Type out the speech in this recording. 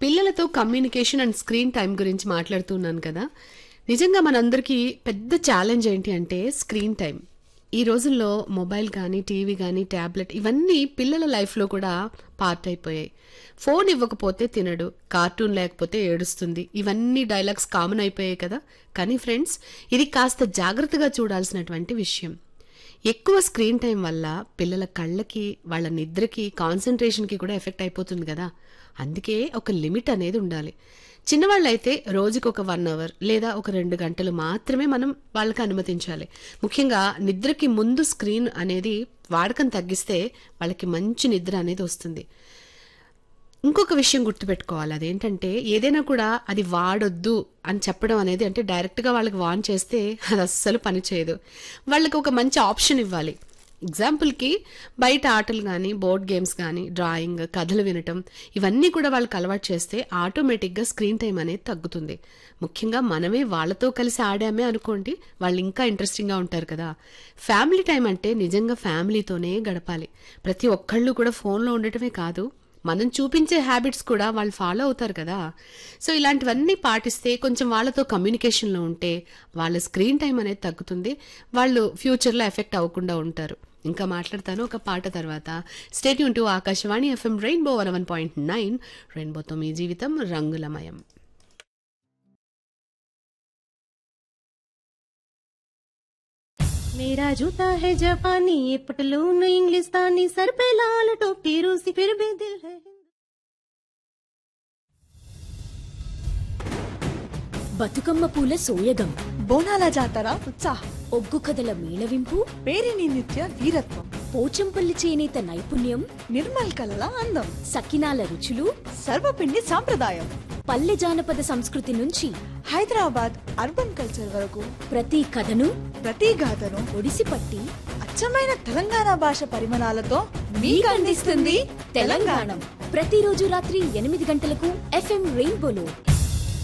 పిల్లలతో communication and screen time గురించి మాట్లాడుతున్నాను కదా నిజంగా మనందరికీ పెద్ద ఛాలెంజ్ ఏంటి అంటే స్క్రీన్ టైం ఈ రోజుల్లో మొబైల్ కానీ టీవీ కానీ ట్యాబ్లెట్ ఇవన్నీ పిల్లల లైఫ్లో కూడా పార్ట్ అయిపోయాయి ఫోన్ ఇవ్వకపోతే తినడు కార్టూన్ లేకపోతే ఏడుస్తుంది ఇవన్నీ డైలాగ్స్ కామన్ అయిపోయాయి కదా కానీ ఫ్రెండ్స్ ఇది కాస్త జాగ్రత్తగా చూడాల్సినటువంటి విషయం ఎక్కువ స్క్రీన్ టైం వల్ల పిల్లల కళ్ళకి వాళ్ళ నిద్రకి కాన్సన్ట్రేషన్కి కూడా ఎఫెక్ట్ అయిపోతుంది కదా అందుకే ఒక లిమిట్ అనేది ఉండాలి చిన్నవాళ్ళైతే రోజుకి ఒక వన్ అవర్ లేదా ఒక రెండు గంటలు మాత్రమే మనం వాళ్ళకి అనుమతించాలి ముఖ్యంగా నిద్రకి ముందు స్క్రీన్ అనేది వాడకం తగ్గిస్తే వాళ్ళకి మంచి నిద్ర అనేది వస్తుంది ఇంకొక విషయం గుర్తుపెట్టుకోవాలి అదేంటంటే ఏదైనా కూడా అది వాడొద్దు అని చెప్పడం అనేది అంటే డైరెక్ట్గా వాళ్ళకి వాన్ చేస్తే అది అస్సలు పని చేయదు వాళ్ళకి ఒక మంచి ఆప్షన్ ఇవ్వాలి ఎగ్జాంపుల్కి బయట ఆటలు కానీ బోర్డ్ గేమ్స్ కానీ డ్రాయింగ్ కథలు వినటం ఇవన్నీ కూడా వాళ్ళకి అలవాటు చేస్తే ఆటోమేటిక్గా స్క్రీన్ టైం అనేది తగ్గుతుంది ముఖ్యంగా మనమే వాళ్ళతో కలిసి ఆడామే అనుకోండి వాళ్ళు ఇంకా ఇంట్రెస్టింగ్గా ఉంటారు కదా ఫ్యామిలీ టైం అంటే నిజంగా ఫ్యామిలీతోనే గడపాలి ప్రతి ఒక్కళ్ళు కూడా ఫోన్లో ఉండటమే కాదు మనం చూపించే హ్యాబిట్స్ కూడా వాళ్ళు ఫాలో అవుతారు కదా సో ఇలాంటివన్నీ పాటిస్తే కొంచెం వాళ్ళతో కమ్యూనికేషన్లో ఉంటే వాళ్ళ స్క్రీన్ టైం అనేది తగ్గుతుంది వాళ్ళు ఫ్యూచర్లో ఎఫెక్ట్ అవ్వకుండా ఉంటారు ఇంకా మాట్లాడతాను ఒక పాట తర్వాత స్టేట్ యూన్ to Akashvani FM rainbow one one point nine రెయిన్బోతో మీ జీవితం రంగులమయం मेरा जूता है जापानी ये पटलून इंग्लिस्तानी सर पे लाल टोपी रूसी फिर भी दिल है బతుకమ్మ పూల సోయగం బోనాల జాతర ఉత్సాహం ఒగ్గు కథల మేళవింపు పేరిని నిత్య వీరత్వం పోచంపల్లి చేనేత నైపుణ్యం నిర్మల్ కలల అందం సకినాల రుచులు సర్వపిండి సాంప్రదాయం పల్లె జానపద సంస్కృతి నుంచి హైదరాబాద్ అర్బన్ కల్చర్ వరకు ప్రతి కథను ప్రతి గాథను ఒడిసిపట్టి అచ్చమైన తెలంగాణ భాష పరిమాణాలతో మీకు అందిస్తుంది తెలంగాణ ప్రతిరోజు రాత్రి ఎనిమిది గంటలకు ఎఫ్ఎం రెయిన్బోలో